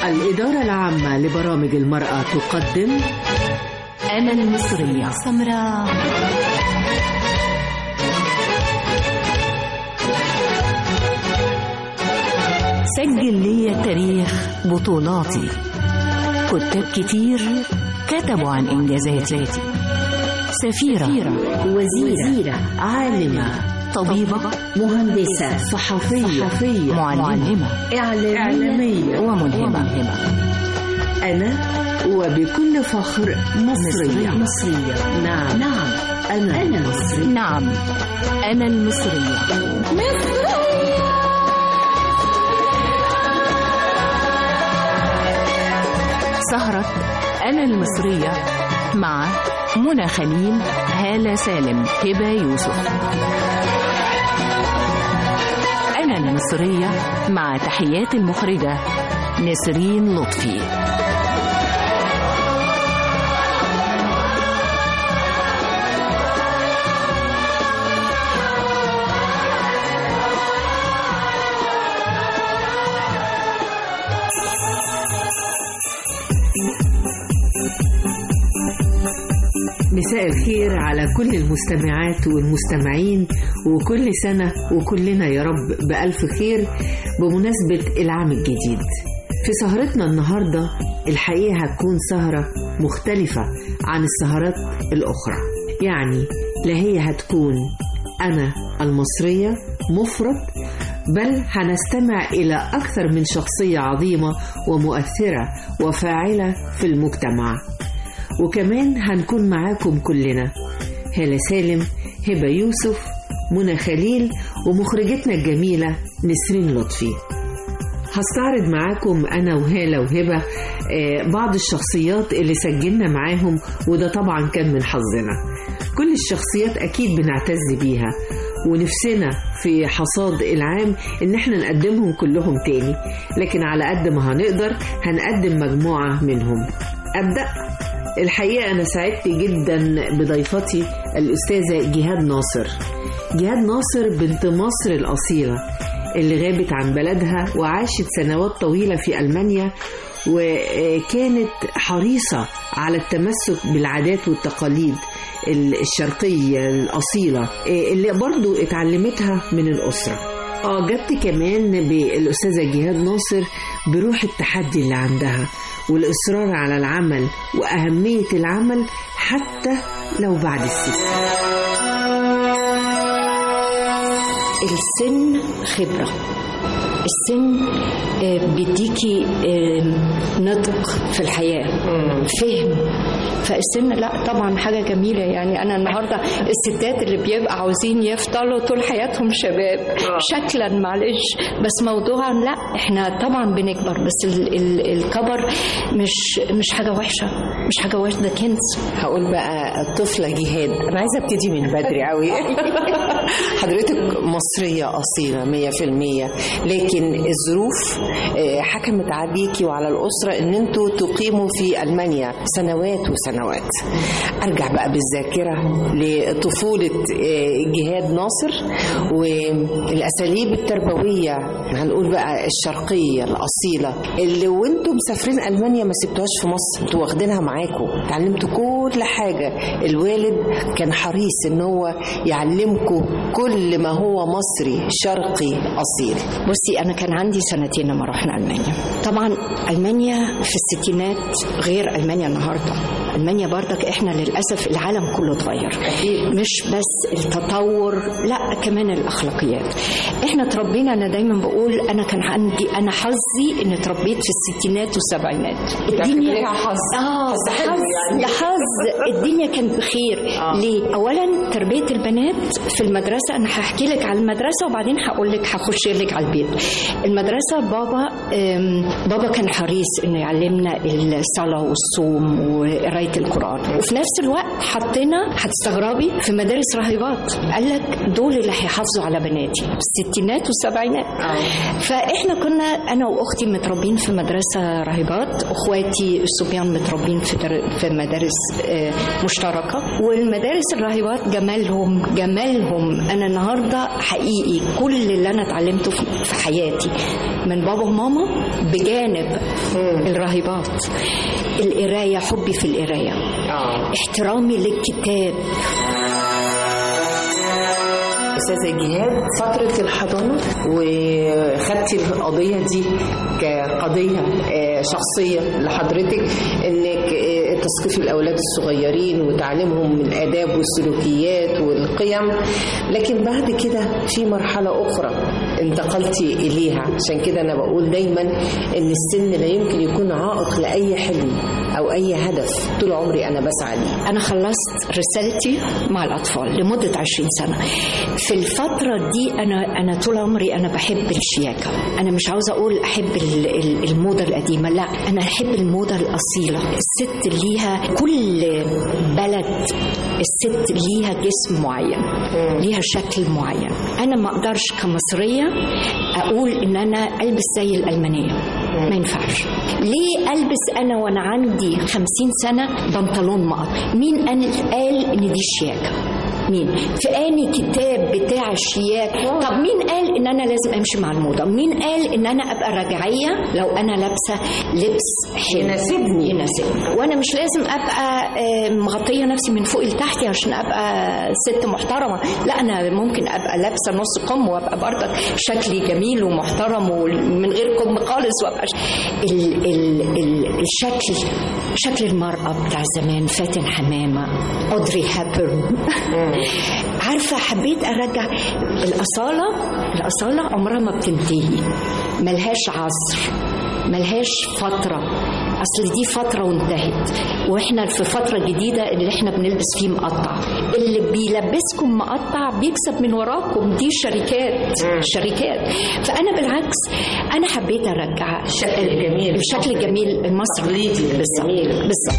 الإدارة العامة لبرامج المرأة تقدم أنا المصرية سمراء سجل لي تاريخ بطولاتي كتاب كتير كتبوا عن إنجازاتي سفيرة وزيرة, وزيرة عالمة طبيبة مهندسة صحفية, صحفية معلمة إعلامية, إعلامية وملهمة أنا وبكل فخر مصرية مصرية نعم نعم أنا, أنا مصرية نعم أنا المصرية سهرة أنا المصرية مع منى خليل هالة سالم هبة يوسف أنا المصرية مع تحيات المخرجة نسرين لطفي مساء الخير على كل المستمعات والمستمعين وكل سنة وكلنا يا رب بألف خير بمناسبة العام الجديد في سهرتنا النهاردة الحقيقة هتكون سهرة مختلفة عن السهرات الأخرى يعني لا هي هتكون أنا المصرية مفرد بل هنستمع إلى أكثر من شخصية عظيمة ومؤثرة وفاعلة في المجتمع وكمان هنكون معاكم كلنا هالة سالم هبة يوسف منى خليل ومخرجتنا الجميلة نسرين لطفي هستعرض معاكم أنا وهالة وهبة بعض الشخصيات اللي سجلنا معاهم وده طبعا كان من حظنا كل الشخصيات أكيد بنعتز بيها ونفسنا في حصاد العام ان احنا نقدمهم كلهم تاني لكن على قد ما هنقدر هنقدم مجموعة منهم أبدأ الحقيقة أنا سعدت جدا بضيفتي الأستاذة جهاد ناصر جهاد ناصر بنت مصر الأصيلة اللي غابت عن بلدها وعاشت سنوات طويلة في ألمانيا وكانت حريصة على التمسك بالعادات والتقاليد الشرقية الأصيلة اللي برضو اتعلمتها من الأسرة أعجبت كمان بالأستاذة جهاد ناصر بروح التحدي اللي عندها والإصرار على العمل وأهمية العمل حتى لو بعد السن السن خبرة السن بيديكي نطق في الحياة فهم فالسن لا طبعا حاجة جميلة يعني أنا النهاردة الستات اللي بيبقى عاوزين يفضلوا طول حياتهم شباب شكلا معلش بس موضوعا لا احنا طبعا بنكبر بس ال ال الكبر مش مش حاجة وحشة مش حاجة وحشة ده كنز هقول بقى الطفلة جهاد أنا عايزة أبتدي من بدري قوي حضرتك مصرية أصيلة مية في المية لكن الظروف حكمت عليكي وعلى الأسرة إن أنتوا تقيموا في ألمانيا سنوات وسنوات أرجع بقى بالذاكرة لطفولة جهاد ناصر والأساليب التربوية هنقول بقى الشرقية الأصيلة اللي وانتم مسافرين ألمانيا ما سبتوهاش في مصر انتوا واخدينها معاكم اتعلمتوا كل حاجة الوالد كان حريص ان هو يعلمكم كل ما هو مصري شرقي أصيل بصي أنا كان عندي سنتين لما رحنا ألمانيا طبعا ألمانيا في الستينات غير ألمانيا النهاردة ألمانيا برضك إحنا للأسف العالم كله اتغير مش بس التطور لا كمان الأخلاقيات إحنا تربينا أنا دايما بقول أنا كان عندي أنا حظي إن اتربيت في الستينات والسبعينات الدنيا حظ آه حظ ده حظ الدنيا كانت بخير آه. ليه؟ أولا تربية البنات في المدرسة أنا هحكي لك على المدرسة وبعدين هقول لك هخش لك على البيت المدرسة بابا بابا كان حريص إنه يعلمنا الصلاة والصوم وقراية القرآن وفي نفس الوقت حطينا هتستغربي في مدارس راهبات قال لك دول اللي هيحافظوا على بناتي الستينات والسبعينات فاحنا كنا انا واختي متربين في مدرسه راهبات اخواتي الصبيان متربين في در... في مدارس مشتركه و... والمدارس الراهبات جمالهم جمالهم انا النهارده حقيقي كل اللي انا اتعلمته في في حياتي من بابا وماما بجانب الراهبات القرايه حبي في القرايه اه احترامي للكتاب استاذه جهاد فتره الحضانه وخدتي القضيه دي كقضيه آه، شخصيه لحضرتك انك آه، تثقيف الاولاد الصغيرين وتعليمهم من الاداب والسلوكيات والقيم لكن بعد كده في مرحله اخرى انتقلتي اليها عشان كده انا بقول دايما ان السن لا يمكن يكون عائق لاي حلم او اي هدف طول عمري انا بسعى ليه أنا خلصت رسالتي مع الأطفال لمدة 20 سنة في الفترة دي أنا أنا طول عمري أنا بحب الشياكة أنا مش عاوزة أقول أحب ال- ال- الموضة القديمة لا أنا أحب الموضة الأصيلة الست ليها كل بلد الست ليها جسم معين ليها شكل معين أنا ما أقدرش كمصرية أقول إن أنا ألبس زي الألمانية ما ينفعش ليه ألبس أنا وأنا عندي خمسين سنة بنطلون مقط مين قال قال إن دي شياكة مين في اني كتاب بتاع الشياكة طب مين قال ان انا لازم امشي مع الموضه مين قال ان انا ابقى رجعيه لو انا لابسه لبس حلو يناسبني. يناسبني وانا مش لازم ابقى آه، مغطيه نفسي من فوق لتحت عشان ابقى ست محترمه لا انا ممكن ابقى لابسه نص كم وابقى برضك شكلي جميل ومحترم ومن غير كم خالص وابقى ش... ال... ال... ال... الشكل شكل المرأة بتاع زمان فاتن حمامة أودري هابرن عارفة حبيت أرجع الأصالة الأصالة عمرها ما بتنتهي ملهاش عصر ملهاش فترة أصل دي فترة وانتهت وإحنا في فترة جديدة اللي إحنا بنلبس فيه مقطع اللي بيلبسكم مقطع بيكسب من وراكم دي شركات شركات فأنا بالعكس أنا حبيت أرجع الشكل الجميل. الشكل الجميل المصري تقليدي بالظبط الجميل. بالظبط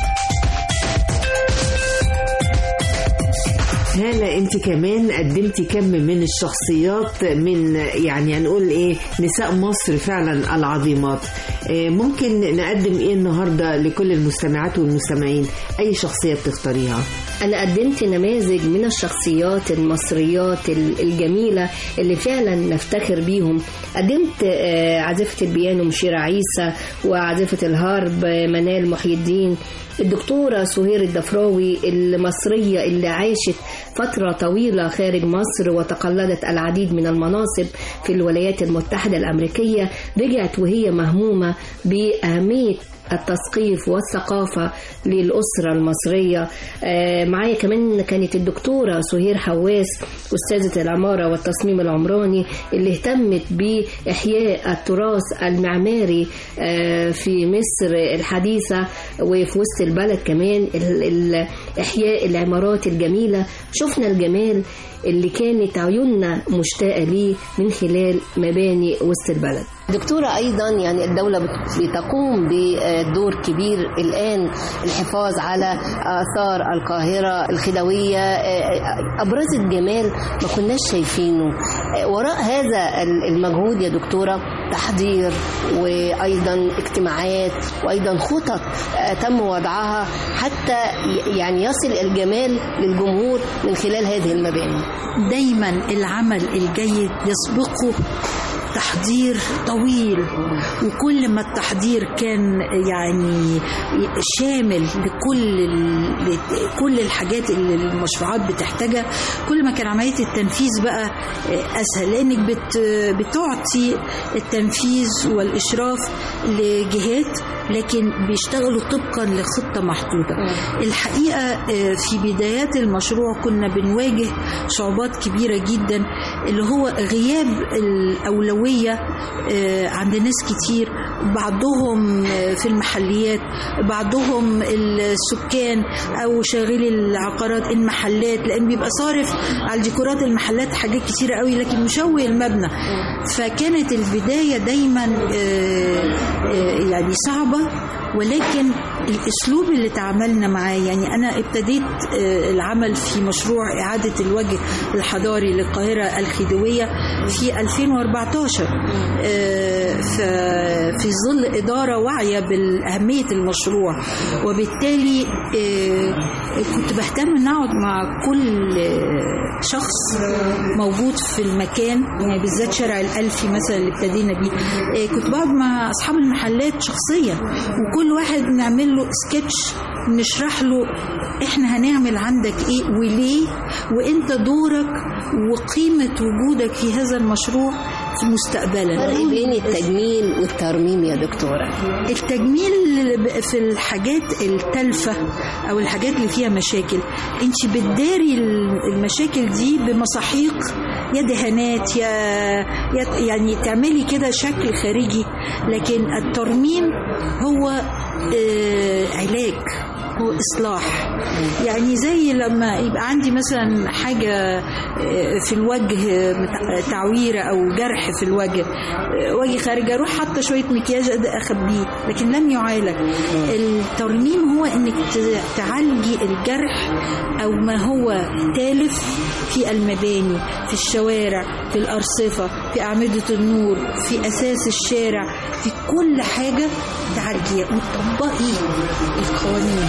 هالة انت كمان قدمتي كم من الشخصيات من يعني هنقول ايه نساء مصر فعلا العظيمات إيه ممكن نقدم ايه النهارده لكل المستمعات والمستمعين اي شخصيه بتختاريها أنا قدمت نماذج من الشخصيات المصريات ال- الجميلة اللي فعلا نفتخر بيهم قدمت آه، عازفة البيانو مشيرة عيسى وعازفة الهارب آه، منال محي الدين الدكتورة سهير الدفراوي المصرية اللي عاشت فترة طويلة خارج مصر وتقلدت العديد من المناصب في الولايات المتحدة الأمريكية رجعت وهي مهمومة بأهمية التثقيف والثقافة للأسرة المصرية آه، معايا كمان كانت الدكتورة سهير حواس أستاذة العمارة والتصميم العمراني اللي اهتمت بإحياء التراث المعماري آه، في مصر الحديثة وفي وسط البلد كمان ال- ال- إحياء العمارات الجميلة شفنا الجمال اللي كانت عيوننا مشتاقة ليه من خلال مباني وسط البلد دكتورة أيضا يعني الدولة بت- بتقوم بدور كبير الآن الحفاظ على آثار القاهرة الخديوية آه، أبرزت جمال ما كناش شايفينه آه، وراء هذا ال- المجهود يا دكتورة تحضير وأيضا اجتماعات وأيضا خطط آه، تم وضعها حتى ي- يعني يصل الجمال للجمهور من خلال هذه المباني دايما العمل الجيد يسبقه تحضير طويل وكل ما التحضير كان يعني شامل لكل ال- كل الحاجات اللي المشروعات بتحتاجها كل ما كان عمليه التنفيذ بقى اسهل لانك بت بتعطي التنفيذ والاشراف لجهات لكن بيشتغلوا طبقا لخطه محدوده الحقيقه آه، في بدايات المشروع كنا بنواجه صعوبات كبيره جدا اللي هو غياب الاولويه آه، عند ناس كتير بعضهم آه، في المحليات بعضهم السكان او شاغلي العقارات المحلات لان بيبقى صارف على الديكورات المحلات حاجات كتيره قوي لكن مشوه المبنى فكانت البدايه دايما آه، آه، يعني صعبة ولكن الاسلوب اللي تعاملنا معاه يعني انا ابتديت آه، العمل في مشروع اعاده الوجه الحضاري للقاهره الخديويه في 2014 آه، ف- في ظل اداره واعيه باهميه المشروع وبالتالي آه، كنت بهتم ان اقعد مع كل آه، شخص موجود في المكان يعني بالذات شارع الألفي مثلا اللي ابتدينا بيه آه، كنت بقعد مع أصحاب المحلات شخصيا وكل واحد نعمل له سكتش نشرح له احنا هنعمل عندك ايه وليه وانت دورك وقيمة وجودك في هذا المشروع في مستقبلا فرق بين التجميل والترميم يا دكتورة التجميل في الحاجات التالفة أو الحاجات اللي فيها مشاكل أنت بتداري المشاكل دي بمساحيق يا دهانات يا يا- يعني تعملي كده شكل خارجي لكن الترميم هو آه، علاج هو إصلاح يعني زي لما يبقى عندي مثلا حاجة آه، في الوجه مت- تعويرة أو جرح في الوجه آه، وجه خارج أروح حاطة شوية مكياج أبدأ أخبيه لكن لم يعالج الترميم هو إنك ت- تعالجي الجرح أو ما هو تالف في المباني في الشوارع في الأرصفة في أعمدة النور في أساس الشارع في كل حاجة تعالجيها وتطبقي القوانين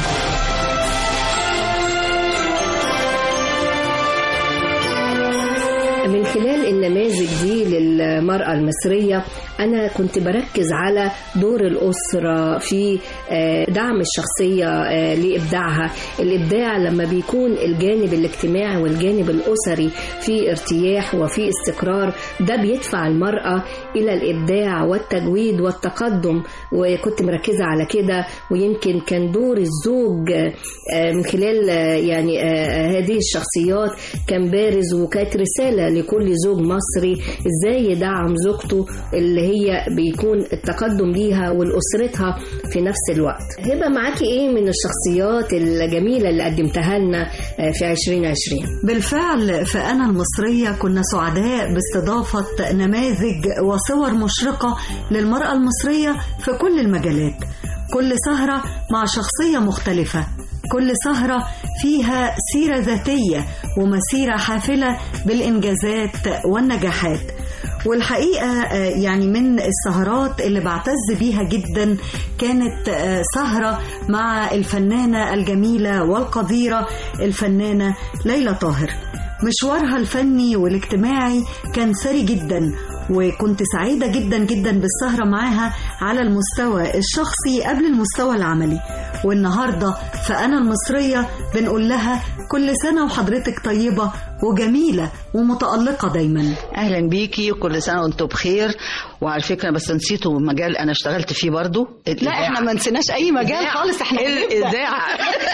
من خلال النماذج دي للمرأة المصرية أنا كنت بركز على دور الأسرة في آه، دعم الشخصية آه، لإبداعها الإبداع لما بيكون الجانب الاجتماعي والجانب الأسري في ارتياح وفي استقرار ده بيدفع المرأة إلى الإبداع والتجويد والتقدم وكنت مركزة على كده ويمكن كان دور الزوج آه، من خلال آه، يعني آه، هذه الشخصيات كان بارز وكانت رسالة لكل زوج مصري ازاي يدعم زوجته اللي هي بيكون التقدم ليها ولأسرتها في نفس الوقت هبة معاكي ايه من الشخصيات الجميلة اللي قدمتها لنا آه، في 2020 بالفعل في أنا المصرية كنا سعداء باستضافة نماذج وصور مشرقة للمرأة المصرية في كل المجالات كل سهرة مع شخصية مختلفة كل سهرة فيها سيرة ذاتية ومسيرة حافلة بالإنجازات والنجاحات والحقيقة آه، يعني من السهرات اللي بعتز بيها جدا كانت آه، سهرة مع الفنانة الجميلة والقديرة الفنانة ليلى طاهر مشوارها الفني والاجتماعي كان ثري جدا وكنت سعيدة جدا جدا بالسهرة معاها على المستوى الشخصي قبل المستوى العملي والنهاردة فأنا المصرية بنقول لها كل سنة وحضرتك طيبة وجميلة ومتألقة دايما اهلا بيكي وكل سنه وانتم بخير وعلى فكره بس نسيتوا مجال انا اشتغلت فيه برضو لا احنا ما نسيناش اي مجال خالص احنا بنبدأ. الاذاعه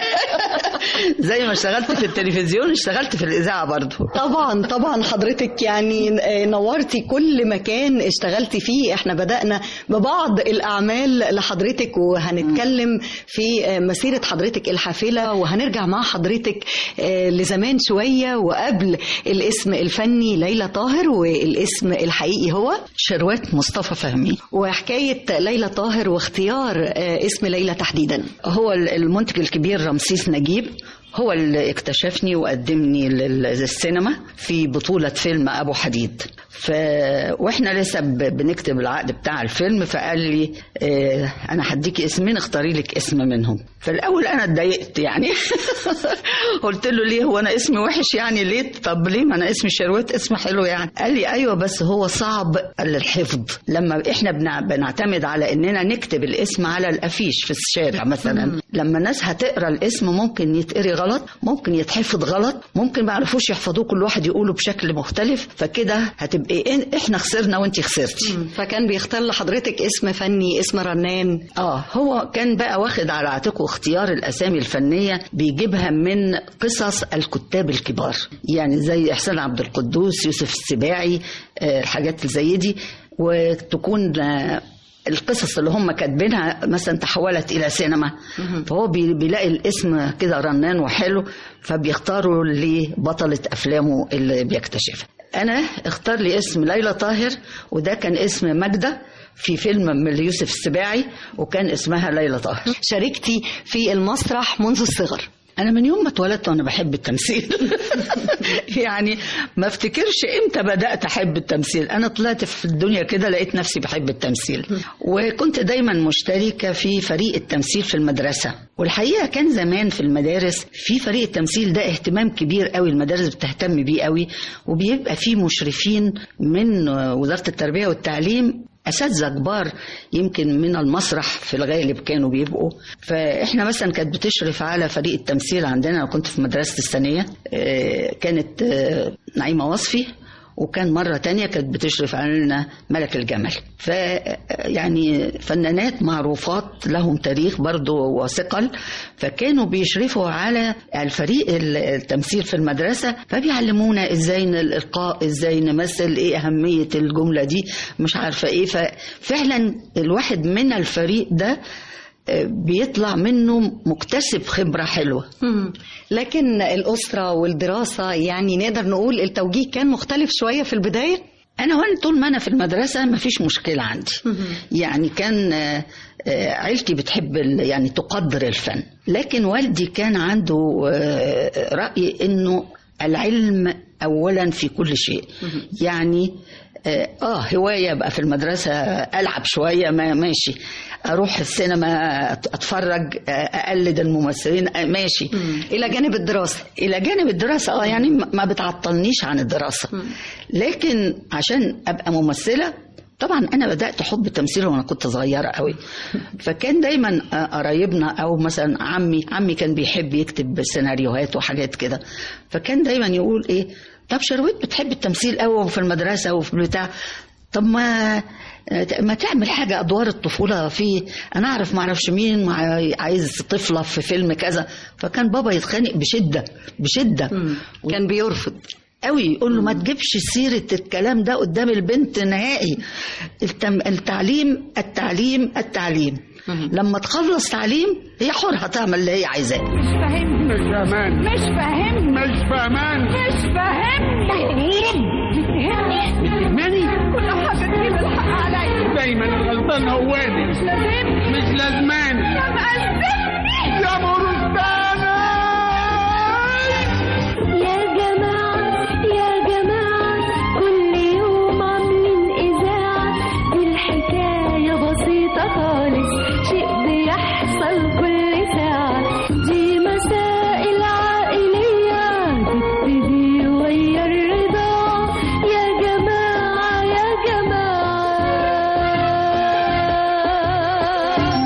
زي ما اشتغلت في التلفزيون اشتغلت في الاذاعه برضو طبعا طبعا حضرتك يعني نورتي كل مكان اشتغلتي فيه احنا بدأنا ببعض الأعمال لحضرتك وهنتكلم في مسيرة حضرتك الحافلة وهنرجع مع حضرتك لزمان شوية وقبل الاسم الفني ليلى طاهر والاسم الحقيقي هو شروات مصطفى فهمي وحكاية ليلى طاهر واختيار اسم ليلى تحديدا هو المنتج الكبير رمسيس نجيب هو اللي اكتشفني وقدمني للسينما في بطولة فيلم أبو حديد ف... واحنا لسه ب... بنكتب العقد بتاع الفيلم فقال لي اه انا هديكي اسمين اختاري لك اسم منهم فالاول انا اتضايقت يعني قلت له ليه هو انا اسمي وحش يعني ليه طب ليه ما انا اسمي شروات اسم حلو يعني قال لي ايوه بس هو صعب للحفظ لما احنا بنع... بنعتمد على اننا نكتب الاسم على الافيش في الشارع مثلا لما الناس هتقرا الاسم ممكن يتقري غلط ممكن يتحفظ غلط ممكن ما يعرفوش يحفظوه كل واحد يقوله بشكل مختلف فكده هتبقى إيه احنا خسرنا وانت خسرتي فكان بيختار لحضرتك اسم فني اسم رنان اه هو كان بقى واخد على عاتقه اختيار الاسامي الفنيه بيجيبها من قصص الكتاب الكبار يعني زي احسان عبد القدوس يوسف السباعي آه الحاجات زي دي وتكون آه القصص اللي هم كاتبينها مثلا تحولت الى سينما فهو بيلاقي الاسم كده رنان وحلو فبيختاروا لبطلة افلامه اللي بيكتشفها انا اختار لي اسم ليلى طاهر وده كان اسم ماجده في فيلم من يوسف السباعي وكان اسمها ليلى طاهر شاركتي في المسرح منذ الصغر انا من يوم ما اتولدت وانا بحب التمثيل يعني ما افتكرش امتى بدات احب التمثيل انا طلعت في الدنيا كده لقيت نفسي بحب التمثيل وكنت دايما مشتركه في فريق التمثيل في المدرسه والحقيقه كان زمان في المدارس في فريق التمثيل ده اهتمام كبير قوي المدارس بتهتم بيه قوي وبيبقى فيه مشرفين من وزاره التربيه والتعليم اساتذه كبار يمكن من المسرح في الغالب كانوا بيبقوا فاحنا مثلا كانت بتشرف على فريق التمثيل عندنا انا كنت في مدرسه الثانيه آه، كانت آه، نعيمه وصفي وكان مرة تانية كانت بتشرف علينا ملك الجمل ف يعني فنانات معروفات لهم تاريخ برضو وثقل فكانوا بيشرفوا على الفريق التمثيل في المدرسة فبيعلمونا ازاي الإلقاء ازاي نمثل ايه أهمية الجملة دي مش عارفة ايه ففعلا الواحد من الفريق ده بيطلع منه مكتسب خبرة حلوة لكن الأسرة والدراسة يعني نقدر نقول التوجيه كان مختلف شوية في البداية أنا وأنا طول ما أنا في المدرسة ما فيش مشكلة عندي يعني كان آه، آه، عيلتي بتحب ال- يعني تقدر الفن لكن والدي كان عنده آه، رأي إنه العلم أولا في كل شيء يعني اه آه، هوايه بقى في المدرسه العب شويه ما ماشي اروح السينما أت- اتفرج آه، اقلد الممثلين آه، ماشي إلى جانب الدراسة الى جانب الدراسه اه يعني ما ما بتعطلنيش عن الدراسه لكن عشان ابقى ممثله طبعا انا بدات حب التمثيل وانا كنت صغيره قوي فكان دايما آه، قرايبنا او مثلا عمي عمي كان بيحب يكتب سيناريوهات وحاجات كده فكان دايما يقول ايه طب شرويت بتحب التمثيل قوي في المدرسه وفي البتاع طب ما ما تعمل حاجة أدوار الطفولة في أنا أعرف ما أعرفش مين مع- عايز طفلة في فيلم كذا فكان بابا يتخانق بشدة بشدة كان بيرفض قوي يقول له ما تجيبش سيرة الكلام ده قدام البنت نهائي التم... التعليم التعليم التعليم لما تخلص تعليم هي حرة تعمل اللي هي عايزاه مش فاهمان مش فاهم مش فاهمان مش فاهم بتفهمني كل حاجة تجيب الحق عليا دايما الغلطان هو أنا. مش لازم مش لازماني يا مألفني يا مرستاني يا جماعة يا جماعة كل يوم عاملين إذاعة دي الحكاية بسيطة خالص شيء بيحصل كل ساعة دي مسائل عائلية تبتدي ويا الرضا يا جماعة يا جماعة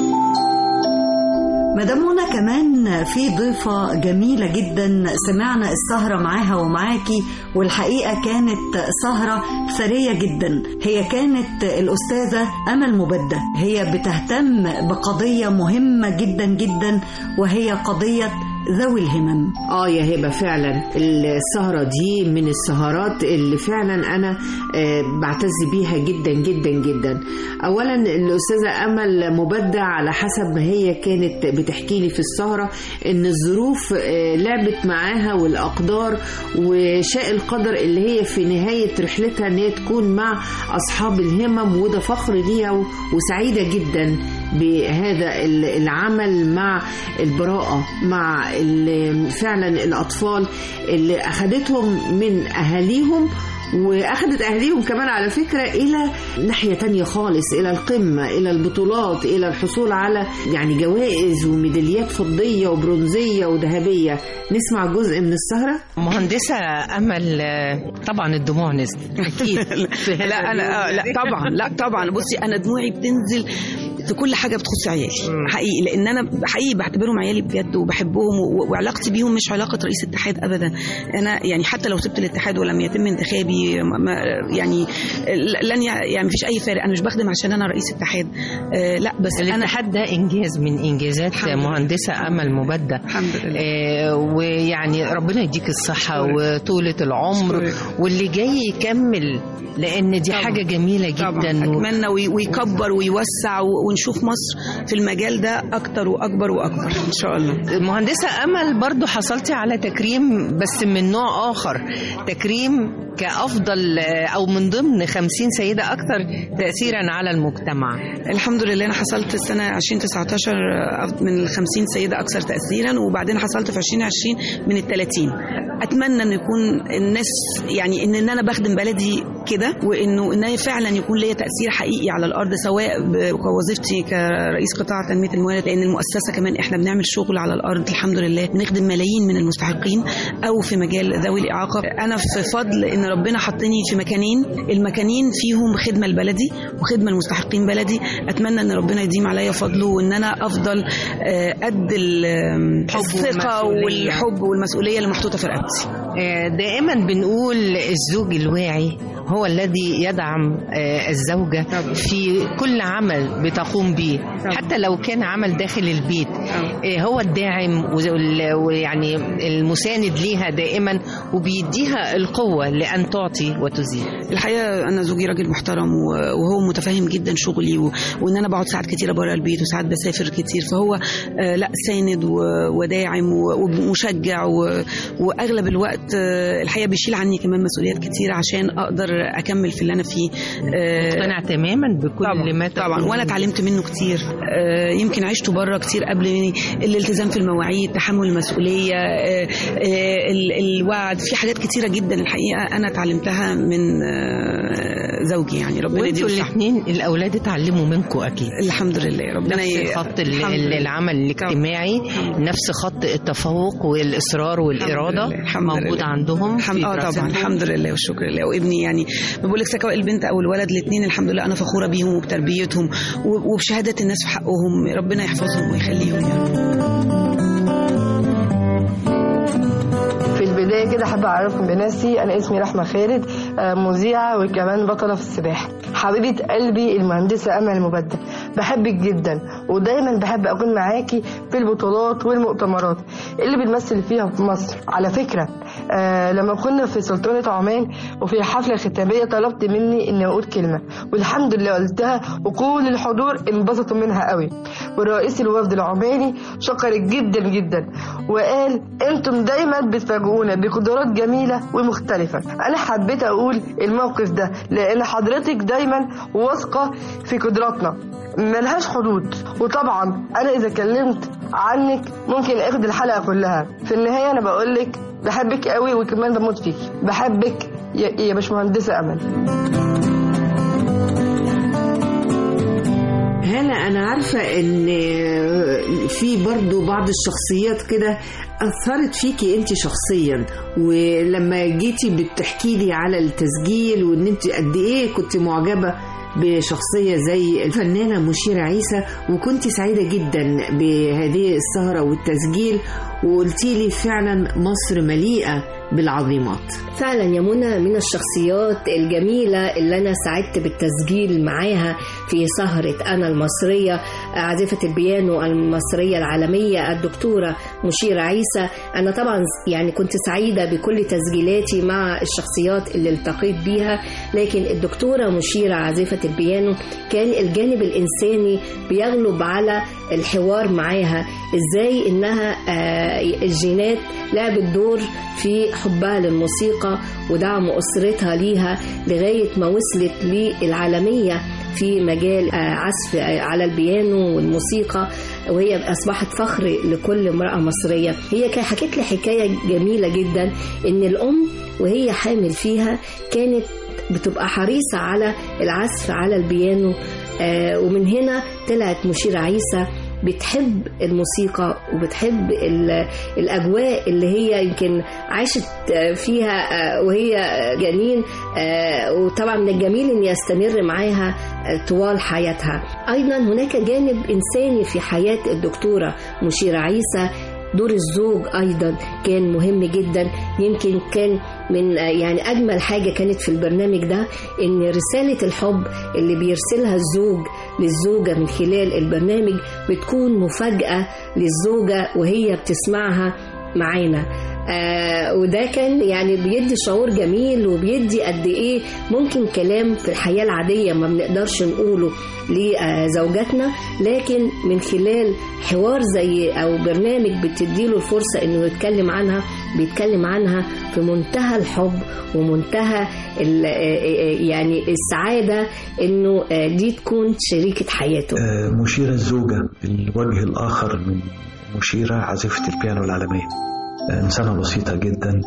مدام منى كمان في ضيفة جميلة جدا سمعنا السهرة معاها ومعاكي والحقيقة كانت سهرة ثرية جدا هي كانت الأستاذة أمل مبدة هي بتهتم بقضية مهمة جدا جدا وهي قضية ذوي الهمم اه يا هبه فعلا السهره دي من السهرات اللي فعلا انا آه، بعتز بيها جدا جدا جدا اولا الاستاذه امل مبدع على حسب ما هي كانت بتحكي لي في السهره ان الظروف آه، لعبت معاها والاقدار وشاء القدر اللي هي في نهايه رحلتها ان هي تكون مع اصحاب الهمم وده فخر ليها و- وسعيده جدا بهذا ال- العمل مع البراءة مع ال- فعلا الأطفال اللي أخدتهم من أهاليهم وأخدت أهاليهم كمان على فكرة إلى ناحية تانية خالص إلى القمة إلى البطولات إلى الحصول على يعني جوائز وميداليات فضية وبرونزية وذهبية نسمع جزء من السهرة مهندسة أمل آه، طبعا الدموع نزلت أكيد لا انا آه لا طبعا لا طبعا بصي انا دموعي بتنزل في كل حاجه بتخص عيالي حقيقي لان انا حقيقي بعتبرهم عيالي بجد وبحبهم و- وعلاقتي بيهم مش علاقه رئيس اتحاد ابدا انا يعني حتى لو سبت الاتحاد ولم يتم انتخابي ما- ما يعني لن يع- يعني مفيش اي فارق انا مش بخدم عشان انا رئيس اتحاد آه لا بس انا الاتحاد ده إنجاز من إنجازات مهندسة أمل مبدة الحمد لله آه ويعني ربنا يديك الصحة وطولة العمر واللي جاي يكمل لأن دي طبعاً. حاجة جميلة طبعا جدا و- اتمنى وي- ويكبر ويوسع و- ونشوف مصر في المجال ده اكتر واكبر واكبر ان شاء الله مهندسة أمل برضو حصلتي على تكريم بس من نوع آخر تكريم كأفضل أو من ضمن 50 سيدة أكثر تأثيرا على المجتمع الحمد لله انا حصلت السنه 2019 من ال 50 سيده اكثر تاثيرا وبعدين حصلت في 2020 من ال 30 اتمنى ان يكون الناس يعني ان إن انا بخدم بلدي كده وانه ان أنا فعلا يكون ليا تاثير حقيقي على الارض سواء ب- كوظيفتي كرئيس قطاع تنميه الموارد لان المؤسسه كمان احنا بنعمل شغل على الارض الحمد لله بنخدم ملايين من المستحقين او في مجال ذوي الاعاقه انا في فضل ان ربنا حطني في مكانين المكانين فيهم خدمه لبلدي وخدمه لمستحقين بلدي اتمنى ان ربنا يديم عليا فضله وان انا افضل آه، قد ال- الثقه والمسؤولية. والحب والمسؤوليه اللي محطوطه في رقبتي آه، دائما بنقول الزوج الواعي هو الذي يدعم آه، الزوجة في كل عمل بتقوم به حتى لو كان عمل داخل البيت آه، هو الداعم وال- ويعني المساند ليها دائما وبيديها القوة لأن تعطي وتزيد الحقيقه انا زوجي راجل محترم و- وهو متفاهم جدا شغلي و... وان انا بقعد ساعات كتيره بره البيت وساعات بسافر كتير فهو آه، لا ساند و... وداعم و... ومشجع و... واغلب الوقت آه، الحقيقه بيشيل عني كمان مسؤوليات كتير عشان اقدر اكمل في اللي انا فيه آه، مقتنع تماما بكل طبعا ما طبعا تقول وانا اتعلمت منه كتير آه، يمكن عشته بره كتير قبل مني الالتزام في المواعيد تحمل المسؤوليه آه، آه، ال- الوعد في حاجات كتيره جدا الحقيقه انا اتعلمتها من آه، زوجي يعني ربنا وانتوا يديله الصحه الاثنين الأولاد اتعلموا منكم أكيد الحمد لله ربنا نفس ي- خط ال- الحمد ال- لله. العمل الاجتماعي نفس خط التفوق والإصرار والإرادة موجود عندهم الحمد اه طبعا دراستهم. الحمد لله والشكر لله وابني يعني بقول لك سواء البنت او الولد الاثنين الحمد لله انا فخوره بيهم وبتربيتهم و- وبشهاده الناس في حقهم ربنا يحفظهم ويخليهم يعني في البداية كده حابة أعرفكم بنفسي أنا اسمي رحمة خالد آه، مذيعة وكمان بطلة في السباحة حبيبة قلبي المهندسة أمل مبدل بحبك جدا ودايما بحب أكون معاكي في البطولات والمؤتمرات اللي بنمثل فيها في مصر على فكرة آه لما كنا في سلطنة عمان وفي حفلة ختامية طلبت مني إني أقول كلمة والحمد لله قلتها وكل الحضور انبسطوا منها قوي والرئيس الوفد العماني شكرك جدا جدا وقال انتم دايما بتفاجئونا بقدرات جميلة ومختلفة انا حبيت اقول الموقف ده لان حضرتك دايما واثقة في قدراتنا ملهاش حدود وطبعا انا اذا كلمت عنك ممكن اخد الحلقة كلها في النهاية انا بقولك بحبك قوي وكمان بموت فيك بحبك يا يا باشمهندسة امل هلا انا عارفه ان في برضو بعض الشخصيات كده اثرت فيكي انت شخصيا ولما جيتي بتحكي لي على التسجيل وان انت قد ايه كنت معجبه بشخصية زي الفنانة مشيرة عيسى وكنت سعيدة جدا بهذه السهرة والتسجيل وقلتي لي فعلا مصر مليئة بالعظيمات فعلا يا منى من الشخصيات الجميلة اللي أنا سعدت بالتسجيل معاها في سهرة أنا المصرية عازفة البيانو المصرية العالمية الدكتورة مشيرة عيسى أنا طبعا يعني كنت سعيدة بكل تسجيلاتي مع الشخصيات اللي التقيت بيها لكن الدكتورة مشيرة عازفة البيانو كان الجانب الإنساني بيغلب على الحوار معاها إزاي إنها آه، الجينات لعبت دور في حبها للموسيقى ودعم أسرتها ليها لغاية ما وصلت للعالمية في مجال آه، عزف آه، على البيانو والموسيقى وهي أصبحت فخر لكل امرأة مصرية هي كان حكت لي حكاية جميلة جدا إن الأم وهي حامل فيها كانت بتبقى حريصة على العزف على البيانو آه، ومن هنا طلعت مشيرة عيسى بتحب الموسيقى وبتحب ال- الأجواء اللي هي يمكن عاشت آه، فيها آه، وهي جنين آه، وطبعا من الجميل أن يستمر معاها آه، طوال حياتها أيضا هناك جانب إنساني في حياة الدكتورة مشيرة عيسى دور الزوج ايضا كان مهم جدا يمكن كان من آه، يعني اجمل حاجه كانت في البرنامج ده ان رساله الحب اللي بيرسلها الزوج للزوجه من خلال البرنامج بتكون مفاجاه للزوجه وهي بتسمعها معانا آه وده كان يعني بيدي شعور جميل وبيدي قد ايه ممكن كلام في الحياه العاديه ما بنقدرش نقوله لزوجاتنا لكن من خلال حوار زي او برنامج بتديله الفرصه انه يتكلم عنها بيتكلم عنها في منتهى الحب ومنتهى ال- يعني السعادة إنه دي تكون شريكة حياته آه، مشيرة الزوجة الوجه الآخر من مشيرة عازفة البيانو العالمية آه، إنسانة بسيطة جدا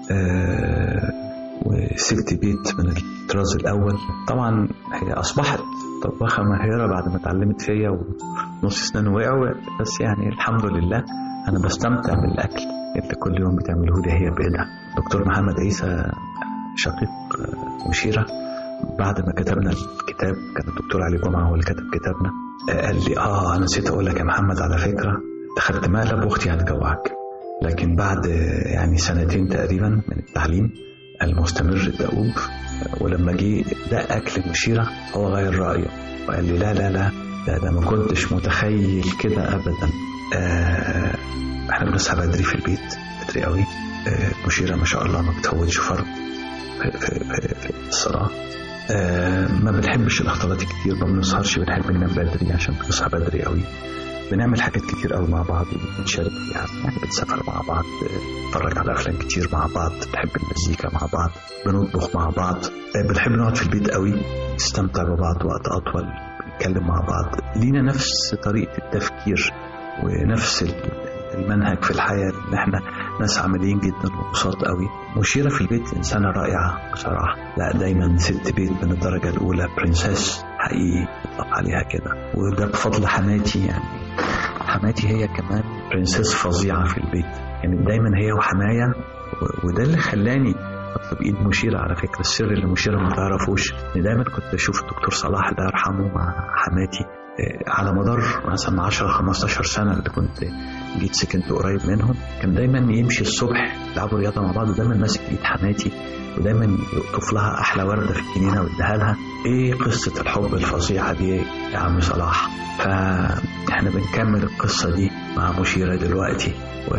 آه، وست بيت من الطراز الأول طبعا هي أصبحت طباخة ماهرة بعد ما اتعلمت فيا ونص سنان وقعوا بس يعني الحمد لله أنا بستمتع بالأكل اللي كل يوم بتعمله لي هي بإيدها دكتور محمد عيسى شقيق آه، مشيرة بعد ما كتبنا الكتاب كان الدكتور علي جمعة هو اللي كتب كتابنا آه، قال لي اه انا نسيت اقول لك يا محمد على فكرة دخلت مقلب واختي هتجوعك لكن بعد آه، يعني سنتين تقريبا من التعليم المستمر الدؤوب آه، ولما جه ده اكل مشيرة هو غير رأيه وقال لي لا لا لا ده, ده ما كنتش متخيل كده ابدا آه احنا بنصحى بدري في البيت بدري قوي آه مشيرة ما شاء الله ما بتفوتش فرض في, في, في, في الصلاة آه ما بنحبش الاختلاط كتير ما بنسهرش بنحب ننام بدري عشان بنصحى بدري قوي بنعمل حاجات كتير قوي مع بعض بنشارك فيها يعني بنسافر مع بعض آه، نتفرج على افلام كتير مع بعض بنحب المزيكا مع بعض بنطبخ مع بعض آه، بنحب نقعد في البيت قوي نستمتع ببعض وقت اطول بنتكلم مع بعض لينا نفس طريقة التفكير ونفس ال- المنهج في الحياة ان احنا ناس عمليين جدا وبساط قوي مشيرة في البيت إنسانة رائعة بصراحة لا دايما ست بيت من الدرجة الأولى برنسس حقيقي يطلق عليها كده وده بفضل حماتي يعني حماتي هي كمان برنسس فظيعة في البيت يعني دايما هي وحماية و- وده اللي خلاني اطلب ايد مشيرة على فكرة السر اللي مشيرة ما تعرفوش ان دايما كنت اشوف الدكتور صلاح الله يرحمه مع حماتي آه، على مدار مثلا 10 15 سنة اللي كنت جيت سكنت قريب منهم كان دايما يمشي الصبح يلعبوا رياضة مع بعض ودايما ماسك ايد حماتي ودايما يقطف لها احلى وردة في الجنينة ويديها لها ايه قصة الحب الفظيعة دي يا عم صلاح فاحنا بنكمل القصة دي مع مشيرة دلوقتي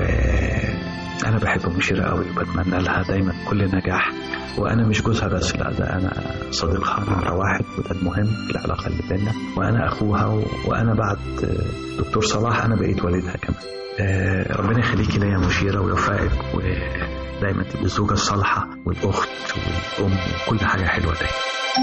وانا بحب مشيرة قوي وبتمنى لها دايما كل نجاح وانا مش جوزها بس لا ده انا صديقها نمرة واحد وده المهم في العلاقة اللي بينا وانا اخوها و... وانا بعد آه، دكتور صلاح انا بقيت والدها كمان آه، ربنا يخليكي ليا مشيرة ويوفقك ودايما تبقي الزوجة الصالحة والأخت والأم وكل حاجة حلوة دايما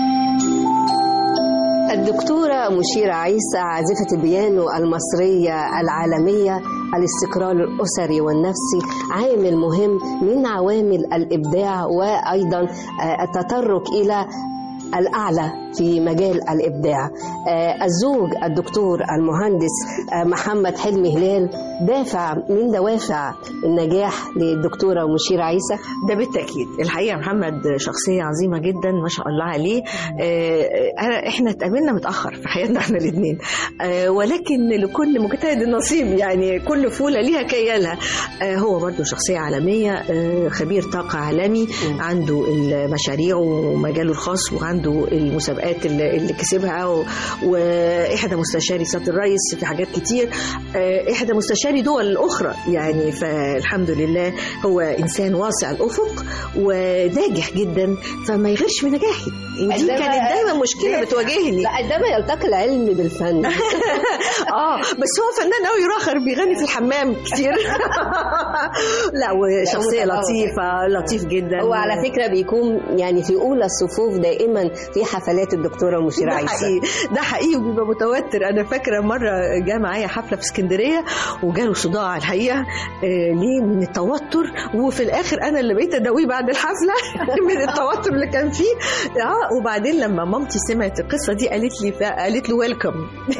الدكتورة مشيرة عيسى عازفة البيانو المصرية العالمية الاستقرار الأسري والنفسي عامل مهم من عوامل الإبداع وأيضا آه، التطرق إلى الأعلى في مجال الإبداع آه، الزوج الدكتور المهندس آه، محمد حلمي هلال دافع من دوافع النجاح للدكتورة مشيرة عيسى ده بالتاكيد الحقيقه محمد شخصيه عظيمه جدا ما شاء الله عليه آه، آه، احنا اتقابلنا متاخر في حياتنا احنا الاثنين ولكن لكل مجتهد نصيب يعني كل فوله ليها كيالها آه، هو برضو شخصيه عالميه آه، خبير طاقه عالمي عنده المشاريع ومجاله الخاص وعنده المسابقات اللي اللي كسبها و- واحدى مستشاري سياده الرئيس في حاجات كتير آه، احدى مستشاري دول اخرى يعني فالحمد لله هو انسان واسع الافق وناجح جدا فما يغيرش من نجاحي دي عندما- كانت دايما مشكله بتواجهني لا عندما يلتقي العلم بالفن اه بس هو فنان قوي راخر بيغني في الحمام كتير لا وشخصيه لا، لطيفه لطيف جدا هو على فكرة بيكون يعني في أولى الصفوف دائما في حفلات الدكتورة مشيرة ده عيسى حقيقي ده حقيقي وبيبقى متوتر انا فاكره مره جه معايا حفله في اسكندريه وجاله صداع الحقيقه آه، ليه من التوتر وفي الاخر انا اللي بقيت اداويه بعد الحفله من التوتر اللي كان فيه اه وبعدين لما مامتي سمعت القصه دي قالت لي قالت له ويلكم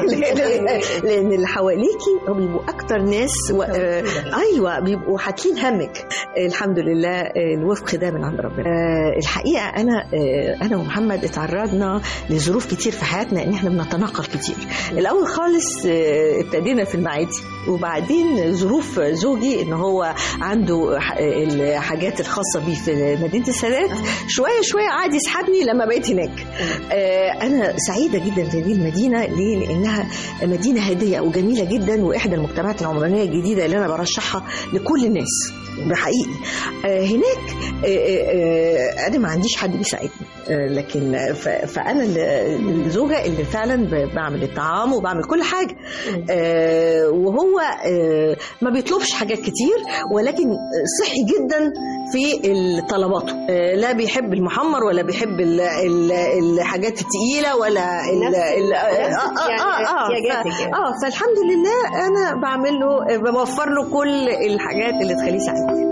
لان اللي حواليكي هم بيبقوا اكتر ناس و... آه، ايوه بيبقوا حاطين همك آه، الحمد لله آه، الوفق ده من عند ربنا آه، الحقيقه انا آه، انا ومحمد اتعرضنا لظروف كتير في حياتنا ان احنا بنتناقل كتير الاول خالص آه، ابتدينا في المعادي وبعدين ظروف زوجي ان هو عنده ح- الحاجات الخاصه بيه في مدينه السادات شويه شويه قعد يسحبني لما بقيت هناك آه، انا سعيده جدا في هذه المدينه ليه لانها مدينه هاديه وجميله جدا واحدى المجتمعات العمرانيه الجديده اللي انا برشحها لكل الناس بحقيقي آه، هناك آه، آه، آه، انا ما عنديش حد بيساعدني آه، لكن ف- فانا اللي- الزوجه اللي فعلا ب- بعمل الطعام وبعمل كل حاجه آه، وهو آه، ما بيطلبش حاجات كتير ولكن صحي جدا في طلباته آه، لا بيحب المحمر ولا بيحب ال- ال- الحاجات التقيله ولا ال- نفس- ال- آه، نفس آه، آه، آه، آه، احتياجاتك ف- يعني. اه فالحمد لله انا بعمل له بوفر له كل الحاجات اللي تخليه سعيد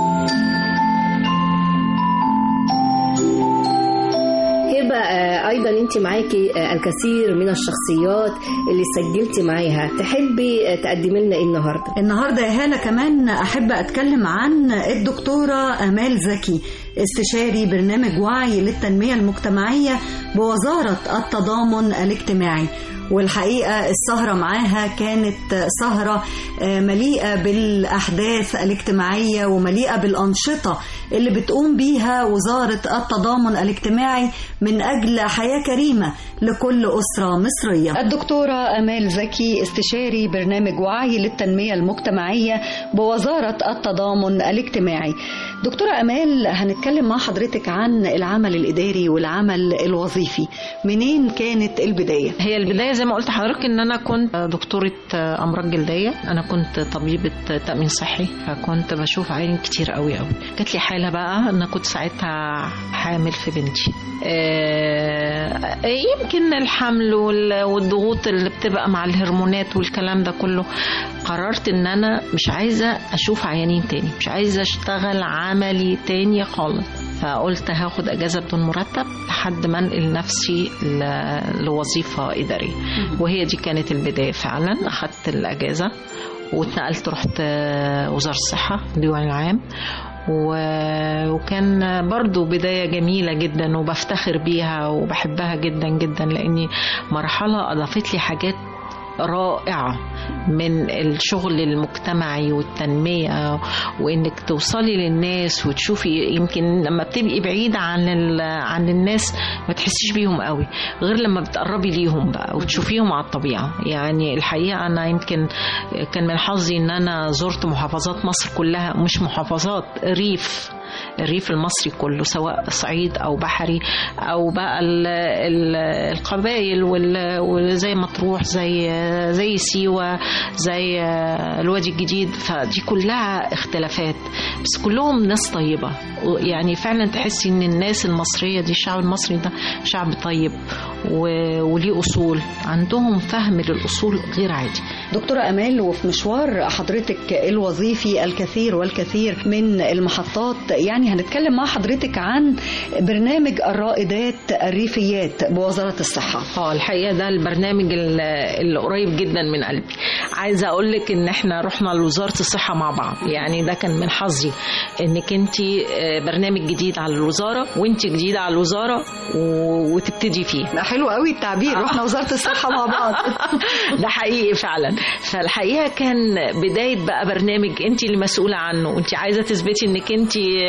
هبة آه، أيضا أنت معاكي آه، الكثير من الشخصيات اللي سجلتي معاها تحبي آه، تقدمي لنا إيه النهاردة؟ النهارده يا هاله كمان احب اتكلم عن الدكتوره امال زكي استشاري برنامج وعي للتنميه المجتمعيه بوزاره التضامن الاجتماعي والحقيقه السهره معاها كانت سهره آه، مليئه بالاحداث الاجتماعيه ومليئه بالانشطه اللي بتقوم بيها وزاره التضامن الاجتماعي من اجل حياه كريمه لكل اسره مصريه الدكتورة أمال زكي استشاري برنامج وعي للتنمية المجتمعية بوزارة التضامن الاجتماعي دكتورة أمال هنتكلم مع حضرتك عن العمل الإداري والعمل الوظيفي منين كانت البداية؟ هي البدايه زي ما قلت لحضرتك ان انا كنت دكتوره امراض جلديه انا كنت طبيبه تامين صحي فكنت بشوف عيان كتير قوي قوي جات لي حاله بقى انا كنت ساعتها حامل في بنتي آه، يمكن الحمل وال- والضغوط اللي بتبقى مع الهرمونات والكلام ده كله قررت ان انا مش عايزه اشوف عيانين تاني مش عايزه اشتغل عملي تاني خالص فقلت هاخد اجازه بدون مرتب لحد ما انقل نفسي ل- لوظيفه اداريه وهي دي كانت البدايه فعلا اخدت الاجازه واتنقلت رحت آه، وزاره الصحه الديوان العام و- وكان برضو بداية جميلة جدا وبفتخر بيها وبحبها جدا جدا لأني مرحلة أضافت لي حاجات رائعة من الشغل المجتمعي والتنمية وإنك توصلي للناس وتشوفي يمكن لما بتبقي بعيدة عن ال- عن الناس ما تحسيش بيهم قوي غير لما بتقربي ليهم بقى وتشوفيهم على الطبيعة يعني الحقيقة أنا يمكن كان من حظي إن أنا زرت محافظات مصر كلها مش محافظات ريف الريف المصري كله سواء صعيد او بحري او بقى ال ال القبائل وال- وزي مطروح زي زي سيوه زي الوادي الجديد فدي كلها اختلافات بس كلهم ناس طيبه يعني فعلا تحسي ان الناس المصريه دي الشعب المصري ده شعب طيب و- وليه اصول عندهم فهم للاصول غير عادي دكتورة أمال وفي مشوار حضرتك الوظيفي الكثير والكثير من المحطات يعني هنتكلم مع حضرتك عن برنامج الرائدات الريفيات بوزارة الصحة اه الحقيقه ده البرنامج ال- اللي قريب جدا من قلبي عايزه اقول لك ان احنا رحنا لوزاره الصحه مع بعض يعني ده كان من حظي انك انت برنامج جديد على الوزاره وانت جديده على الوزاره و- وتبتدي فيه حلو قوي التعبير رحنا وزارة الصحة مع بعض ده حقيقي فعلا فالحقيقه كان بدايه بقى برنامج انت اللي مسؤوله عنه انت عايزه تثبتي انك انت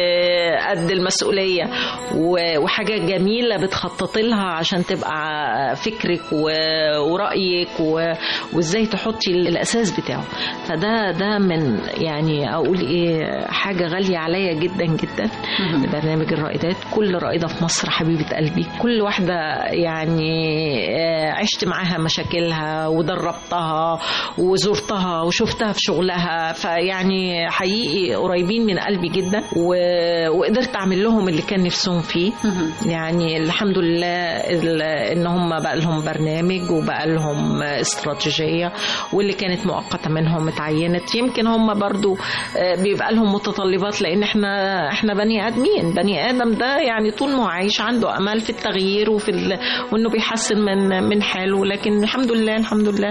قد المسؤوليه و- وحاجه جميله بتخططي لها عشان تبقى فكرك و- ورايك و- وازاي تحطي الاساس بتاعه فده ده من يعني اقول ايه حاجه غاليه عليا جدا جدا برنامج الرائدات كل رائده في مصر حبيبه قلبي كل واحده يعني آه، عشت معاها مشاكلها ودربتها وزرتها وشفتها في شغلها فيعني حقيقي قريبين من قلبي جدا و- وقدرت اعمل لهم اللي كان نفسهم فيه يعني الحمد لله ال- ان هم بقى لهم برنامج وبقى لهم استراتيجيه واللي كانت مؤقته منهم اتعينت يمكن هم برضو آه، بيبقى لهم متطلبات لان احنا احنا بني ادمين بني ادم ده يعني طول ما هو عايش عنده امل في التغيير وفي ال... وانه بيحسن من من حاله لكن الحمد لله الحمد لله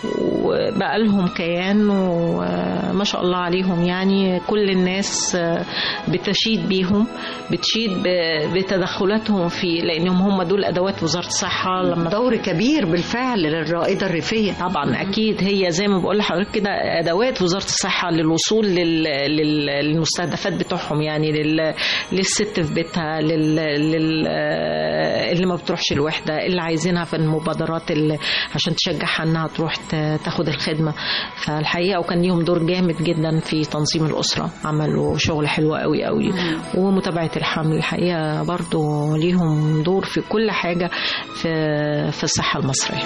وبقى لهم كيان وما شاء الله عليهم يعني كل الناس آه، بتشيد بيهم بتشيد ب- بتدخلاتهم في لانهم هم دول ادوات وزاره الصحه لما دور كبير بالفعل للرائده الريفيه طبعا اكيد هي زي ما بقول لحضرتك كده ادوات وزاره الصحه للوصول لل... لل... للمستهدفات بتوعهم يعني لل... للست في بيتها لل... لل... اللي ما بتروحش الوحده اللي عايزينها في المبادرات اللي عشان تشجعها انها تروح ت... تاخد الخدمه فالحقيقه وكان ليهم دور جامد جدا في تنظيم الاسره عملوا شغل حلو قوي قوي ومتابعه الحمل الحقيقه برضو ليهم دور في كل حاجه في في الصحه المصريه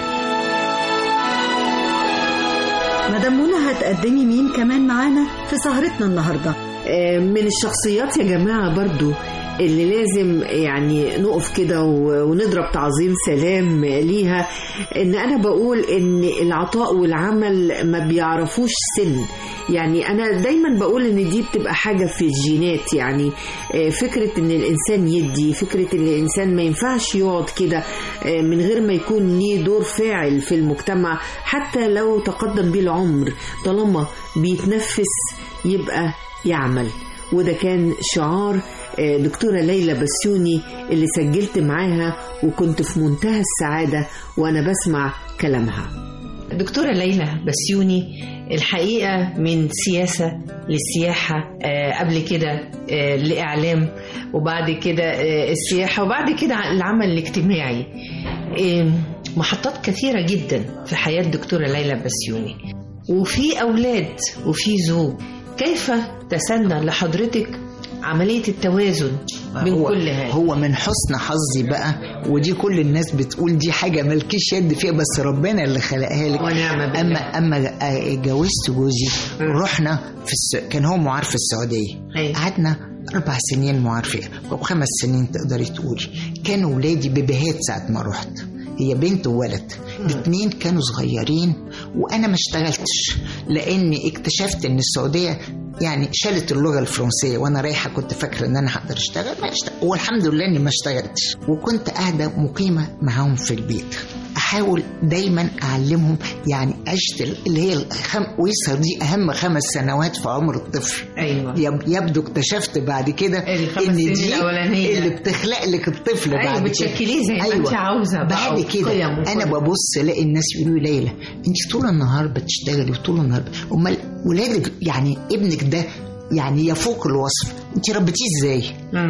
مدام منى هتقدمي مين كمان معانا في سهرتنا النهارده آه، من الشخصيات يا جماعة برضو اللي لازم يعني نقف كده و- ونضرب تعظيم سلام ليها ان انا بقول ان العطاء والعمل ما بيعرفوش سن يعني انا دايما بقول ان دي بتبقى حاجة في الجينات يعني آه، فكرة ان الانسان يدي فكرة ان الانسان ما ينفعش يقعد كده آه، من غير ما يكون ليه دور فاعل في المجتمع حتى لو تقدم بيه العمر طالما بيتنفس يبقى يعمل وده كان شعار آه، دكتورة ليلى بسيوني اللي سجلت معاها وكنت في منتهى السعادة وأنا بسمع كلامها دكتورة ليلى بسيوني الحقيقة من سياسة للسياحة آه، قبل كده آه، لإعلام وبعد كده آه، السياحة وبعد كده العمل الاجتماعي آه، محطات كثيرة جدا في حياة دكتورة ليلى بسيوني وفي أولاد وفي زوج كيف تسنى لحضرتك عملية التوازن بين هو كل هذا هو من حسن حظي بقى ودي كل الناس بتقول دي حاجه مالكيش يد فيها بس ربنا اللي خلقها لك ونعم بالله. اما اما اتجوزت جوزي رحنا في الس... كان هو معار في السعوديه قعدنا اربع سنين معار فيها او خمس سنين تقدري تقولي كانوا ولادي بيبيهات ساعه ما رحت هي بنت وولد الاثنين كانوا صغيرين وانا ما اشتغلتش لاني اكتشفت ان السعوديه يعني شالت اللغه الفرنسيه وانا رايحه كنت فاكره ان انا هقدر اشتغل ما اشتغل والحمد لله اني ما اشتغلتش وكنت قاعده مقيمه معاهم في البيت احاول دايما اعلمهم يعني اشتغل اللي هي الخم... ويسر دي اهم خمس سنوات في عمر الطفل ايوه يب... يبدو اكتشفت بعد كده الخمس ان سنين دي الأولانية. اللي بتخلق لك الطفل أيوة، بعد بتشكليه زي ما أنت عاوزة بقى، بعد كده وقيم وكل- انا ببص الاقي الناس يقولوا لي ليلى انت طول النهار بتشتغلي وطول النهار امال ولادك يعني ابنك ده يعني يفوق الوصف انت ربيتيه ازاي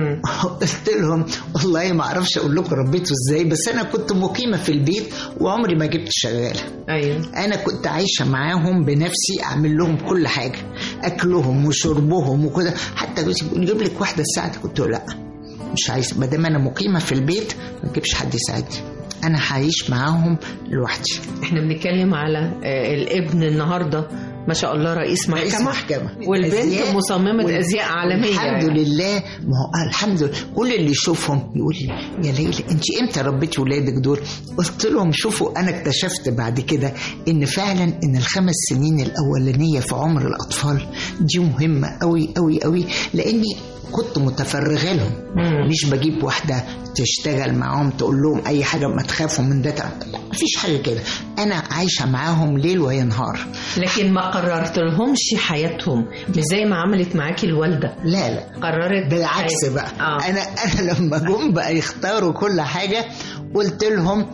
قلت لهم والله ما اعرفش اقول لكم ربيته ازاي بس انا كنت مقيمه في البيت وعمري ما جبت شغاله ايوه انا كنت عايشه معاهم بنفسي اعمل لهم كل حاجه اكلهم وشربهم وكده حتى جوزي بيقول جيب لك واحده تساعدك قلت له لا مش عايز ما دام انا مقيمه في البيت ما تجيبش حد يساعدني انا هعيش معاهم لوحدي احنا بنتكلم على آه، الابن النهارده ما شاء الله رئيس محكمة, رئيس محكمة. والبنت أزياء مصممة وال- أزياء عالمية الحمد يعني. لله ما هو الحمد لله كل اللي يشوفهم يقول لي يا ليلى انت امتى ربيتي ولادك دول؟ قلت لهم شوفوا انا اكتشفت بعد كده ان فعلا ان الخمس سنين الاولانيه في عمر الاطفال دي مهمه قوي قوي قوي لاني كنت متفرغه لهم مش بجيب واحده تشتغل معاهم تقول لهم اي حاجه ما تخافوا من ده لا مفيش حاجه كده انا عايشه معاهم ليل وينهار لكن ما قررت لهمش حياتهم مش زي ما عملت معاكي الوالدة لا لا قررت بالعكس حياتها. بقى آه. انا انا لما جم بقى يختاروا كل حاجه قلت لهم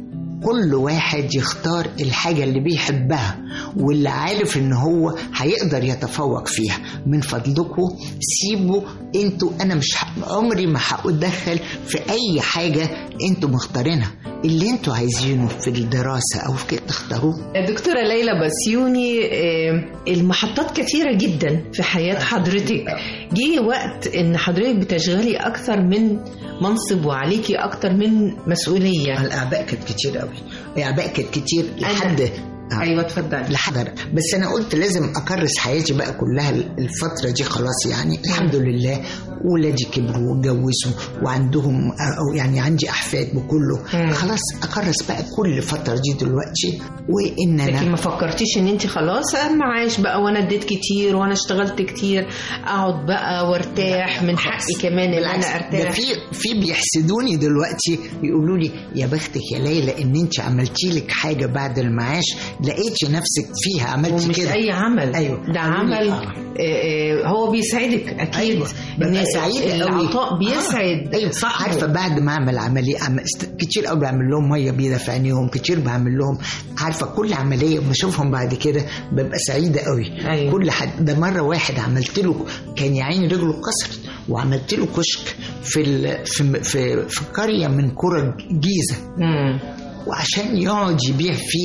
كل واحد يختار الحاجة اللي بيحبها واللي عارف ان هو هيقدر يتفوق فيها من فضلكم سيبوا انتوا انا مش ح- عمري ما هتدخل في اي حاجة انتوا مختارينها اللي انتوا عايزينه في الدراسة او في كده تختاروه دكتورة ليلى بسيوني آه، المحطات كثيرة جدا في حياة حضرتك جه وقت ان حضرتك بتشغلي اكثر من منصب وعليكي اكثر من مسؤولية الاعباء كانت كتير قوي الاعباء كانت كتير لحد ايوه اتفضلي لحد بس انا قلت لازم اكرس حياتي بقى كلها الفتره دي خلاص يعني الحمد لله ولادي كبروا واتجوزوا وعندهم أو يعني عندي احفاد بكله خلاص اكرس بقى كل الفتره دي دلوقتي وان انا لكن ما فكرتيش ان انت خلاص معاش بقى وانا اديت كتير وانا اشتغلت كتير اقعد بقى وارتاح من حقي كمان ان بالعكس انا ده ارتاح في في بيحسدوني دلوقتي يقولوا لي يا بختك يا ليلى ان انت عملتي لك حاجه بعد المعاش لقيتي نفسك فيها عملتي ومش كده اي عمل ايوه ده قالوا لي عمل آه. آه، آه، هو بيسعدك اكيد أيوة. ببقى سعيد قوي العطاء بيسعد آه. ايوه صح عارفه بعد ما اعمل عمليه عم... است... كتير قوي بعمل لهم ميه بيضه في عينيهم كتير بعمل لهم عارفه كل عمليه بشوفهم بعد كده ببقى سعيده قوي أيوة. كل حد ده مره واحد عملت له كان يا عيني رجله اتكسرت وعملت له كشك في ال... في في, في قريه من قرى الجيزه وعشان يقعد يبيع فيه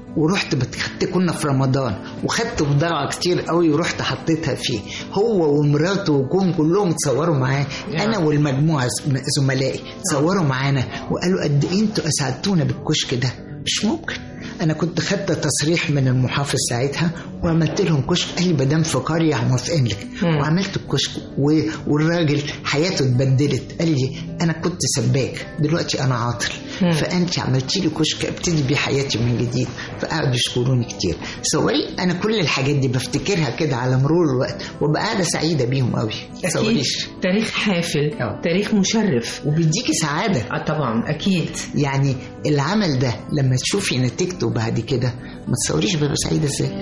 ورحت بت- كنا في رمضان وخدت بضاعة كتير قوي ورحت حطيتها فيه هو ومراته وجم كلهم اتصوروا معاه انا والمجموعة ز- زملائي اتصوروا معانا وقالوا قد ايه انتوا اسعدتونا بالكشك ده مش ممكن انا كنت خدت تصريح من المحافظ ساعتها وعملت لهم كشك قال لي مدام في قريه موافقين لك وعملت الكشك و- والراجل حياته اتبدلت قال لي انا كنت سباك دلوقتي انا عاطل فانت عملتي لي كشك ابتدي بيه حياتي من جديد فقعدوا يشكروني كتير صوري انا كل الحاجات دي بفتكرها كده على مرور الوقت وبقى قاعده سعيده بيهم قوي أكيد تاريخ حافل تاريخ مشرف وبيديكي سعادة اه طبعا أكيد يعني العمل ده لما تشوفي نتيجته بعد كده ما تصوريش ببقى سعيدة ازاي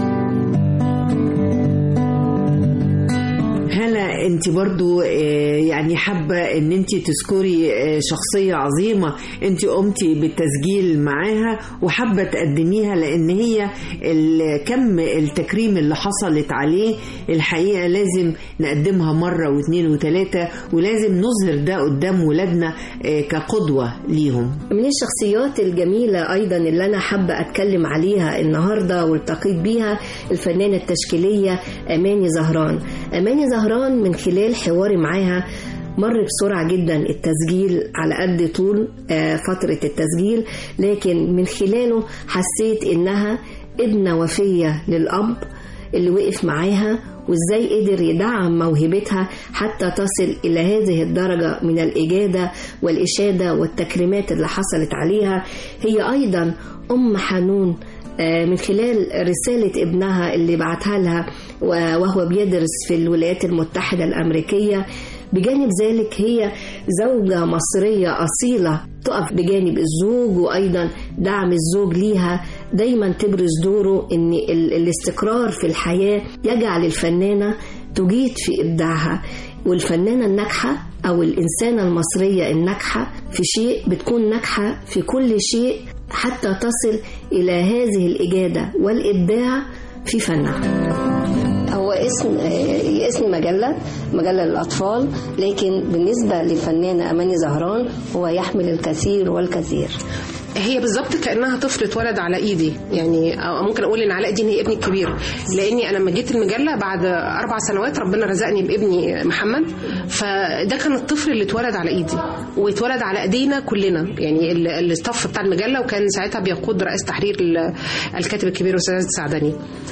هلا انت برضو آه، يعني حابة ان انت تذكري آه، شخصية عظيمة انت قمتي بالتسجيل معاها وحابة تقدميها لان هي ال- كم التكريم اللي حصلت عليه الحقيقة لازم نقدمها مرة واثنين وثلاثة ولازم نظهر ده قدام ولادنا آه، كقدوة ليهم من الشخصيات الجميلة أيضا اللي أنا حابة أتكلم عليها النهاردة والتقيت بيها الفنانة التشكيلية أماني زهران أماني زهران من خلال حواري معاها مر بسرعة جدا التسجيل على قد طول آه، فترة التسجيل لكن من خلاله حسيت إنها ابنة وفية للأب اللي وقف معاها وازاي قدر يدعم موهبتها حتى تصل الى هذه الدرجه من الاجاده والاشاده والتكريمات اللي حصلت عليها هي ايضا ام حنون آه، من خلال رسالة ابنها اللي بعتها لها و- وهو بيدرس في الولايات المتحدة الأمريكية بجانب ذلك هي زوجة مصرية أصيلة تقف بجانب الزوج وأيضا دعم الزوج ليها دايما تبرز دوره أن ال- الاستقرار في الحياة يجعل الفنانة تجيد في إبداعها والفنانة الناجحة أو الإنسانة المصرية الناجحة في شيء بتكون ناجحة في كل شيء حتى تصل إلى هذه الإجادة والإبداع في فنها هو اسم آه، اسم مجلة مجلة للأطفال لكن بالنسبة للفنانة أماني زهران هو يحمل الكثير والكثير هي بالظبط كانها طفل اتولد على ايدي يعني أو ممكن اقول ان علاء الدين هي ابني الكبير لاني انا لما جيت المجله بعد اربع سنوات ربنا رزقني بابني محمد فده كان الطفل اللي اتولد على ايدي واتولد على ايدينا كلنا يعني ال- الاستاف بتاع المجله وكان ساعتها بيقود رئيس تحرير ال- الكاتب الكبير استاذ السعدني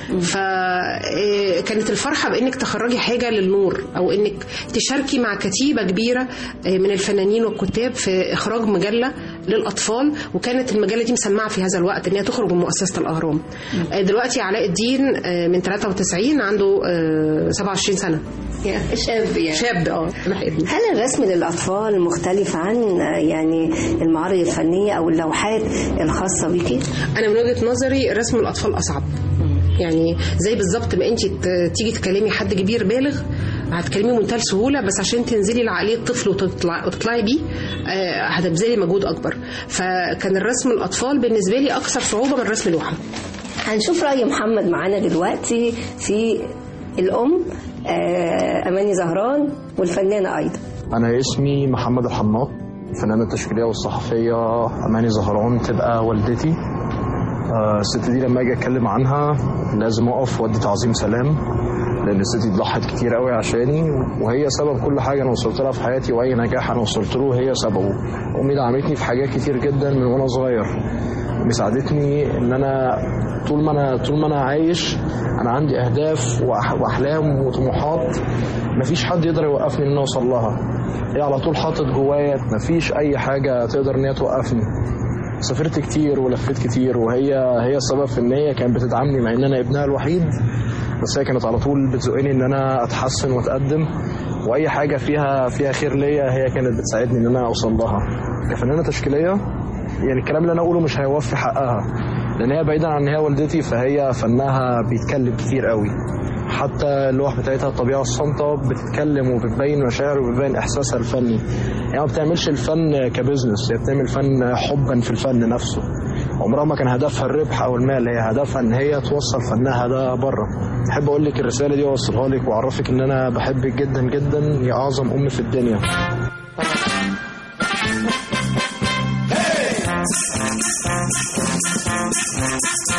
فكانت الفرحه بانك تخرجي حاجه للنور او انك تشاركي مع كتيبه كبيره آه، من الفنانين والكتاب في اخراج مجله للاطفال وكانت المجله دي مسمعه في هذا الوقت ان هي تخرج من مؤسسه الاهرام آه، دلوقتي علاء الدين آه، من 93 عنده آه، 27 سنه شاب يعني شاب اه هل الرسم للأطفال مختلف عن آه، يعني المعارض الفنية أو اللوحات الخاصة بيكي؟ انا من وجهه نظري رسم الاطفال اصعب يعني زي بالظبط ما انت ت- تيجي تكلمي حد كبير بالغ هتكلميه بمنتهى السهوله بس عشان تنزلي لعقليه الطفل وتطلع وتطلعي بيه آه، هتبذلي مجهود اكبر فكان الرسم الاطفال بالنسبه لي اكثر صعوبه من رسم لوحه هنشوف رأي محمد معانا دلوقتي في الأم آه، أماني زهران والفنانة أيضا أنا اسمي محمد الحناط الفنانة التشكيلية والصحفية أماني زهران تبقى والدتي آه، الست دي لما أجي أتكلم عنها لازم أقف وأدي تعظيم سلام لأن الست دي ضحت كتير قوي عشاني وهي سبب كل حاجة أنا وصلت لها في حياتي وأي نجاح أنا وصلت له هي سببه أمي دعمتني في حاجات كتير جدا من وأنا صغير مساعدتني ان انا طول ما انا طول ما انا عايش انا عندي اهداف وأح- واحلام وطموحات مفيش حد يقدر يوقفني ان انا اوصل لها هي على طول حاطط جوايا مفيش اي حاجه تقدر ان هي توقفني سافرت كتير ولفيت كتير وهي هي السبب في ان هي كانت بتدعمني مع ان انا ابنها الوحيد بس هي كانت على طول بتزقني ان انا اتحسن واتقدم واي حاجه فيها فيها خير ليا هي كانت بتساعدني ان انا اوصل لها كفنانه تشكيليه يعني الكلام اللي انا اقوله مش هيوفي حقها لان هي بعيدا عن ان هي والدتي فهي فنها بيتكلم كتير قوي حتى اللوح بتاعتها الطبيعه الصامته بتتكلم وبتبين مشاعر وبتبين احساسها الفني يعني ما بتعملش الفن كبزنس هي بتعمل فن حبا في الفن نفسه عمرها ما كان هدفها الربح او المال هي هدفها ان هي توصل فنها ده بره احب اقول لك الرساله دي واوصلها لك واعرفك ان انا بحبك جدا جدا يا اعظم ام في الدنيا Hey!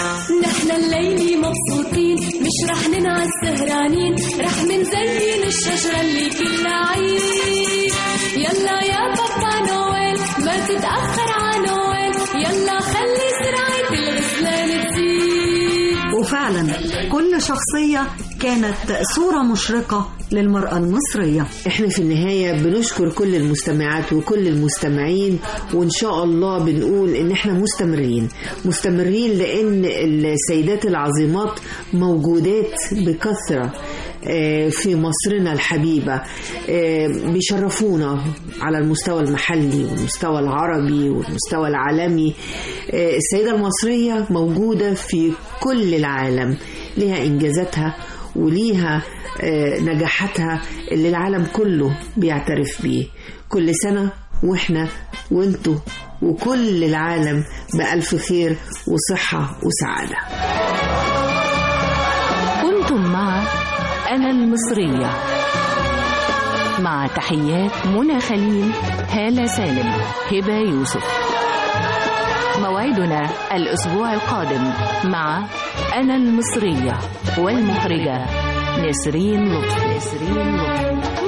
مبسوطين مش رح ننعس سهرانين رح منزين الشجرة اللي كلها عيد يلا يا بابا نويل ما تتأخر على نويل يلا خلي سرعة الغسلان تزيد وفعلا كل شخصية كانت صورة مشرقة للمرأة المصرية احنا في النهاية بنشكر كل المستمعات وكل المستمعين وان شاء الله بنقول ان احنا مستمرين مستمرين لان السيدات العظيمات موجودات بكثرة آه، في مصرنا الحبيبة آه، بيشرفونا على المستوى المحلي والمستوى العربي والمستوى العالمي آه، السيدة المصرية موجودة في كل العالم لها إنجازاتها وليها آه، نجاحاتها اللي العالم كله بيعترف بيه كل سنة واحنا وانتوا وكل العالم بألف خير وصحة وسعادة كنتم مع أنا المصرية مع تحيات منى خليل هالة سالم هبة يوسف موعدنا الأسبوع القادم مع أنا المصرية والمخرجة نسرين لطفي نسرين لطفي